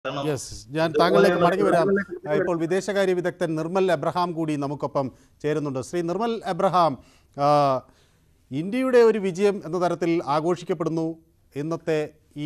കാരണം യെസ് ഞാൻ താങ്കളിലേക്ക് മടങ്ങി വരാം ആ, ഇപ്പോൾ വിദേശകാര്യ വിദഗ്ധൻ നിർമ്മൽ എബ്രഹാം കൂടി നമുക്കൊപ്പം ചേരുന്നുണ്ട് ശ്രീ നിർമ്മൽ എബ്രഹാം ആ, ഇന്ത്യയുടെ ഒരു വിജയം എന്ന തരത്തിൽ ആഘോഷിക്കപ്പെടുന്നു ഇന്നത്തെ ഈ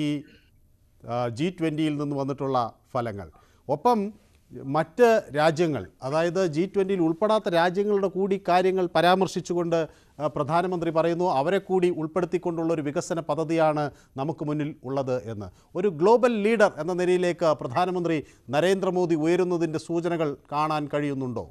ജി ട്വൻ്റിയിൽ നിന്ന് വന്നിട്ടുള്ള ഫലങ്ങൾ ഒപ്പം മറ്റ് രാജ്യങ്ങൾ അതായത് ജി ട്വൻ്റിയിൽ ഉൾപ്പെടാത്ത രാജ്യങ്ങളുടെ കൂടി കാര്യങ്ങൾ പരാമർശിച്ചുകൊണ്ട് ആ, പ്രധാനമന്ത്രി പറയുന്നു അവരെ കൂടി ഉൾപ്പെടുത്തിക്കൊണ്ടുള്ള ഒരു വികസന പദ്ധതിയാണ് നമുക്ക് മുന്നിൽ ഉള്ളത് എന്ന് ഒരു ഗ്ലോബൽ ലീഡർ എന്ന നിലയിലേക്ക് പ്രധാനമന്ത്രി നരേന്ദ്രമോദി ഉയരുന്നതിൻ്റെ സൂചനകൾ കാണാൻ കഴിയുന്നുണ്ടോ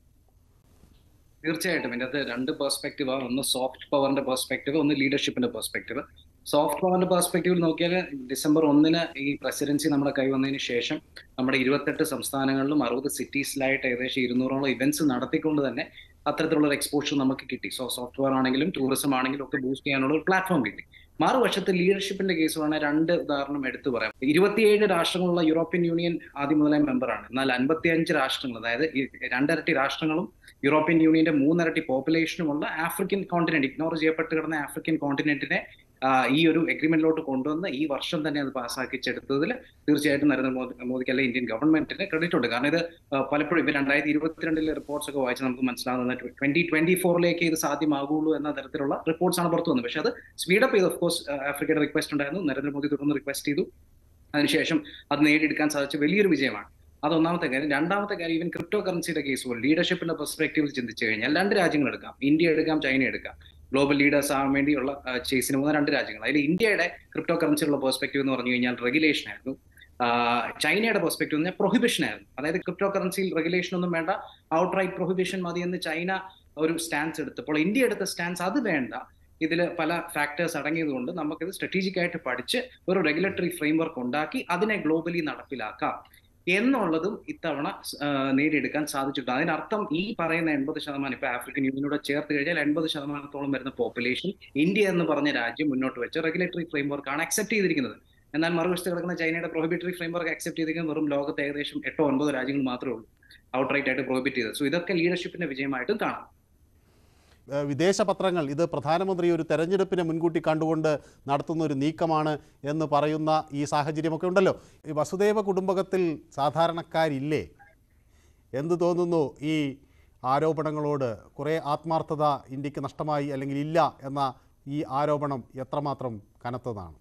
തീർച്ചയായിട്ടും ഇതിൻ്റെ അകത്ത് രണ്ട് പെർസ്പെക്റ്റീവ് ആണ് ഒന്ന് സോഫ്റ്റ് പവറിന്റെ പെർസ്പെക്റ്റീവ് ഒന്ന് ലീഡർഷിപ്പിന്റെ പെർസ്പെക്റ്റീവ് സോഫ്റ്റ് പവറിന്റെ പെർസ്പെക്റ്റീവിൽ നോക്കിയാൽ ഡിസംബർ ഒന്നിന് ഈ പ്രസിഡൻസി നമ്മുടെ കൈവന്നതിന് ശേഷം നമ്മുടെ ഇരുപത്തെട്ട് സംസ്ഥാനങ്ങളിലും അറുപത് സിറ്റീസിലായിട്ട് ഏകദേശം ഇരുന്നൂറോളം ഇവന്റ്സ് നടത്തിക്കൊണ്ട് തന്നെ അത്തരത്തിലുള്ള ഒരു എക്സ്പോഷർ നമുക്ക് കിട്ടി സോ സോഫ്റ്റ്വെയർ ആണെങ്കിലും ടൂറിസം ആണെങ്കിലും ഒക്കെ ബൂസ്റ്റ് ചെയ്യാനുള്ള ഒരു പ്ലാറ്റ്ഫോം കിട്ടി മറുവശത്ത് ലീഡർഷിപ്പിന്റെ കേസ് വേണേൽ രണ്ട് ഉദാഹരണം എടുത്തു പറയാം ഇരുപത്തിയേഴ് രാഷ്ട്രങ്ങളുള്ള യൂറോപ്യൻ യൂണിയൻ ആദ്യം മുതലേ മെമ്പറാണ് എന്നാൽ അൻപത്തിയഞ്ച് രാഷ്ട്രങ്ങൾ അതായത് ഈ രണ്ടരട്ടി രാഷ്ട്രങ്ങളും യൂറോപ്യൻ യൂണിയന്റെ മൂന്നരട്ടി പോപ്പുലേഷനുമുള്ള ആഫ്രിക്കൻ കോണ്ടിനെന്റ് ഇഗ്നോർ ചെയ്യപ്പെട്ട് കിടന്ന ആഫ്രിക്കൻ കോണ്ടിനെന്റിനെ ഈ ഒരു എഗ്രിമെന്റിലോട്ട് കൊണ്ടുവന്ന് ഈ വർഷം തന്നെ അത് പാസ്സാക്കിച്ചെടുത്തതിൽ തീർച്ചയായിട്ടും നരേന്ദ്രമോദി മോദിക്ക് അല്ലെ ഇന്ത്യൻ ഗവൺമെന്റിന് ക്രെഡിറ്റ് ഉണ്ട് കാരണം ഇത് ആ, പലപ്പോഴും ഇപ്പൊ രണ്ടായിരത്തി ഇരുപത്തിരണ്ടിലെ റിപ്പോർട്ട്സ് ഒക്കെ വായിച്ച് നമുക്ക് മനസ്സിലാകുന്ന ട്വന്റി ട്വന്റി ഫോറിലേക്ക് ഇത് സാധ്യമാകുള്ളൂ എന്ന തരത്തിലുള്ള റിപ്പോർട്ട്സ് ആണ് പുറത്തു വന്നത് പക്ഷെ അത് സ്പീഡപ്പ് ചെയ്ത് ഓഫ്കോഴ്സ് ആഫ്രിക്കയുടെ റിക്വസ്റ്റ് ഉണ്ടായിരുന്നു നരേന്ദ്രമോദി തുടർന്ന് റിക്വസ്റ്റ് ചെയ്തു അതിനുശേഷം അത് നേടിയെടുക്കാൻ സാധിച്ച വലിയൊരു വിജയമാണ് അത് ഒന്നാമത്തെ കാര്യം രണ്ടാമത്തെ കാര്യം ഈവൻ ക്രിപ്റ്റോ കറൻസിയുടെ കേസ് പോലെ ലീഡർഷിപ്പിന്റെ പെർസ്പെക്റ്റീവിൽ ചിന്തിച്ചു കഴിഞ്ഞാൽ രണ്ട് രാജ്യങ്ങൾ എടുക്കാം ഇന്ത്യ എടുക്കാം ചൈന എടുക്കാം ഗ്ലോബൽ ലീഡേഴ്സ് ആവാൻ വേണ്ടിയുള്ള ചേസിന് പോകുന്ന രണ്ട് രാജ്യങ്ങൾ അതിൽ ഇന്ത്യയുടെ ക്രിപ്റ്റോ കറൻസിയുള്ള പെർസ്പെക്റ്റീവ് എന്ന് പറഞ്ഞു കഴിഞ്ഞാൽ റെഗുലേഷൻ ആയിരുന്നു ആ, ചൈനയുടെ പെർസ്പെക്റ്റീവ് എന്ന് പറഞ്ഞാൽ പ്രൊഹിബിഷൻ ആയിരുന്നു അതായത് ക്രിപ്റ്റോ കറൻസിയിൽ റെഗുലേഷൻ ഒന്നും വേണ്ട ഔട്ട് റൈറ്റ് പ്രൊഹിബിഷൻ മതി എന്ന് ചൈന ഒരു സ്റ്റാൻസ് എടുത്തപ്പോൾ ഇന്ത്യ എടുത്ത സ്റ്റാൻസ് അത് വേണ്ട ഇതിൽ പല ഫാക്ടേഴ്സ് അടങ്ങിയതുകൊണ്ട് നമുക്കിത് സ്ട്രാറ്റജിക് ആയിട്ട് പഠിച്ച് ഒരു റെഗുലേറ്ററി ഫ്രെയിംവർക്ക് ഉണ്ടാക്കി അതിനെ ഗ്ലോബലി നടപ്പിലാക്കാം എന്നുള്ളതും ഇത്തവണ ആ, നേടിയെടുക്കാൻ സാധിച്ചിട്ടുണ്ട് അതിനർത്ഥം ഈ പറയുന്ന എൺപത് ശതമാനം ഇപ്പൊ ആഫ്രിക്കൻ യൂണിയനോട് ചേർത്ത് കഴിഞ്ഞാൽ എൺപത് ശതമാനത്തോളം വരുന്ന പോപ്പുലേഷൻ ഇന്ത്യ എന്ന് പറഞ്ഞ രാജ്യം മുന്നോട്ട് വെച്ച റെഗുലേറ്ററി ഫ്രെയിംവർക്ക് ആണ് അക്സെപ്റ്റ് ചെയ്തിരിക്കുന്നത് എന്നാൽ മറുവശത്ത് കിടക്കുന്ന ചൈനയുടെ പ്രൊഹിബിറ്ററി ഫ്രെയിംവർക്ക് അക്സെപ്റ്റ് ചെയ്തിരിക്കുന്ന വെറും ലോകത്ത് ഏകദേശം എട്ടോ ഒൻപതോ രാജ്യങ്ങൾ മാത്രമേ ഉള്ളൂ ഔട്ട് റൈറ്റ് ആയിട്ട് പ്രൊഹിബിറ്റ് ചെയ്തത് സോ ഇതൊക്കെ ലീഡർഷിപ്പിന്റെ വിജയമായിട്ടും കാണാം ഏഹ് വിദേശ പത്രങ്ങൾ ഇത് പ്രധാനമന്ത്രി ഒരു തെരഞ്ഞെടുപ്പിനെ മുൻകൂട്ടി കണ്ടുകൊണ്ട് നടത്തുന്ന ഒരു നീക്കമാണ് എന്ന് പറയുന്ന ഈ സാഹചര്യമൊക്കെ ഉണ്ടല്ലോ ഈ വസുദേവ കുടുംബകത്തിൽ സാധാരണക്കാരില്ലേ എന്ത് തോന്നുന്നു ഈ ആരോപണങ്ങളോട് കുറേ ആത്മാർത്ഥത ഇന്ത്യക്ക് നഷ്ടമായി അല്ലെങ്കിൽ ഇല്ല എന്ന ഈ ആരോപണം എത്രമാത്രം കനത്തതാണ്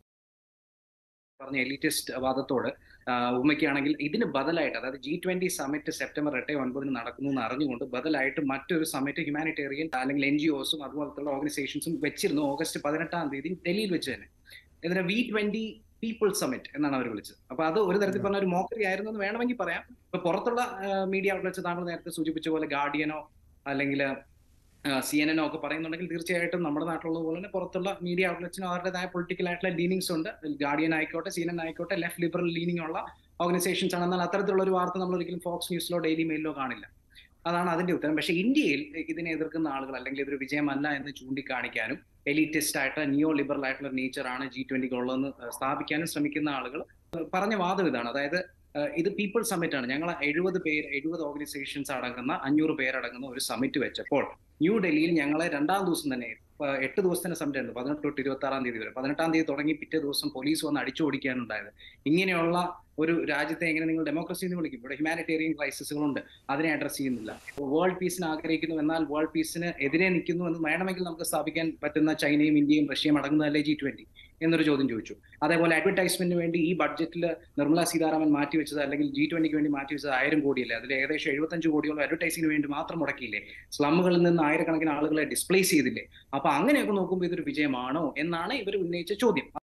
പറഞ്ഞ എലിറ്റിസ്റ്റ് വാദത്തോട് ആ, ഉമ്മയ്ക്കാണെങ്കിൽ ഇതിന് ബദലായിട്ട് അതായത് ജി ട്വന്റി സമിറ്റ് സെപ്റ്റംബർ എട്ട് ഒൻപതിന് നടക്കുന്നു എന്ന് അറിഞ്ഞുകൊണ്ട് ബദലായിട്ട് മറ്റൊരു സമിറ്റ് ഹ്യൂമാനിറ്റേറിയൻ അല്ലെങ്കിൽ എൻ ജി ഒസും അതുപോലത്തുള്ള ഓർഗനൈസേഷൻസും വെച്ചിരുന്നു ഓഗസ്റ്റ് പതിനെട്ടാം തീയതി ഡൽഹിയിൽ വെച്ച് തന്നെ ഇതിനെ വി ട്വന്റി പീപ്പിൾ സമിറ്റ് എന്നാണ് അവർ വിളിച്ചത് അപ്പൊ അത് ഒരു തരത്തിൽ പറഞ്ഞ ഒരു മോക്കറി ആയിരുന്നു എന്ന് വേണമെങ്കിൽ പറയാം ഇപ്പൊ പുറത്തുള്ള മീഡിയ ഔട്ട്ലെറ്റ്സ് താങ്കൾ നേരത്തെ സൂചിപ്പിച്ച പോലെ ഗാർഡിയനോ അല്ലെങ്കിൽ സി എൻ എനോ ഒക്കെ പറയുന്നുണ്ടെങ്കിൽ തീർച്ചയായിട്ടും നമ്മുടെ നാട്ടിലുള്ള പോലെ തന്നെ പുറത്തുള്ള മീഡിയ ഔട്ട്ലെറ്റ്സിനും അവരുടേതായ പൊളിറ്റിക്കൽ ആയിട്ടുള്ള ലീനിങ്സ് ഉണ്ട് ഗാർഡിയൻ ആയിക്കോട്ടെ സി എൻ എൻ ആയിക്കോട്ടെ ലെഫ്റ്റ് ലിബറൽ ലീനിങ് ഉള്ള ഓർഗനൈസേഷൻസ് ആണ് എന്നാൽ അത്തരത്തിലുള്ള ഒരു വാർത്ത നമ്മൾ ഒരിക്കലും ഫോക്സ് ന്യൂസിലോ ഡെയിലി മെയിലിലോ കാണില്ല അതാണ് അതിന്റെ ഉത്തരം പക്ഷേ ഇന്ത്യയിൽ ഇതിനെ എതിർക്കുന്ന ആളുകൾ അല്ലെങ്കിൽ ഇതൊരു വിജയമല്ല എന്ന് ചൂണ്ടിക്കാണിക്കാനും എലിറ്റിസ്റ്റ് ആയിട്ട് നിയോ ലിബറൽ ആയിട്ടുള്ള നേച്ചർ ആണ് ജി ട്വന്റിക്ക് ഉള്ളതെന്ന് സ്ഥാപിക്കാനും ശ്രമിക്കുന്ന ആളുകൾ പറഞ്ഞ വാദം ഇതാണ് അതായത് ഏഹ് ഇത് പീപ്പിൾ സമ്മിറ്റ് ആണ് ഞങ്ങൾ എഴുപത് പേര് എഴുപത് ഓർഗനൈസേഷൻസ് അടങ്ങുന്ന അഞ്ഞൂറ് പേരടങ്ങുന്ന ഒരു സമ്മിറ്റ് വെച്ചപ്പോൾ ന്യൂഡൽഹിയിൽ ഞങ്ങളെ രണ്ടാം ദിവസം തന്നെ ഇപ്പൊ എട്ട് ദിവസത്തിന്റെ സമ്മിറ്റ് ആയിരുന്നു പതിനെട്ട് തൊട്ട് ഇരുപത്തി ആറാം തീയതി വരെ പതിനെട്ടാം തീയതി തുടങ്ങി പിറ്റേ ദിവസം പോലീസ് വന്ന് അടിച്ചു ഓടിക്കാനുണ്ടായത് ഇങ്ങനെയുള്ള ഒരു രാജ്യത്തെ എങ്ങനെ നിങ്ങൾ ഡെമോക്രസി എന്ന് വിളിക്കും ഇവിടെ ഹ്യൂമാനിറ്റേറിയൻ ക്രൈസിസുകളുണ്ട് അതിനെ അഡ്രസ് ചെയ്യുന്നില്ല വേൾഡ് പീസിന് ആഗ്രഹിക്കുന്നു എന്നാൽ വേൾഡ് പീസിന് എതിരെ നിൽക്കുന്നു എന്ന് വേണമെങ്കിൽ നമുക്ക് സ്ഥാപിക്കാൻ പറ്റുന്ന ചൈനയും ഇന്ത്യയും റഷ്യയും അടങ്ങുന്നതല്ലേ ജി ട്വന്റി എന്നൊരു ചോദ്യം ചോദിച്ചു അതേപോലെ അഡ്വർടൈസ്മെന്റിന് വേണ്ടി ഈ ബഡ്ജറ്റിൽ നിർമ്മല സീതാരാമൻ മാറ്റിവെച്ചത് അല്ലെങ്കിൽ ജി ട്വന്റിക്ക് വേണ്ടി മാറ്റിവെച്ചത് ആയിരം കോടിയല്ലേ അതിൽ ഏകദേശം എഴുപത്തഞ്ച് കോടിയോളം അഡ്വർടൈസിംഗിന് വേണ്ടി മാത്രം മുടക്കിയില്ലേ സ്ലമ്മുകളിൽ നിന്ന് ആയിരക്കണക്കിന് ആളുകളെ ഡിസ്പ്ലേസ് ചെയ്തില്ലേ അപ്പൊ അങ്ങനെയൊക്കെ നോക്കുമ്പോൾ ഇതൊരു വിജയമാണോ എന്നാണ് ഇവർ ഉന്നയിച്ച ചോദ്യം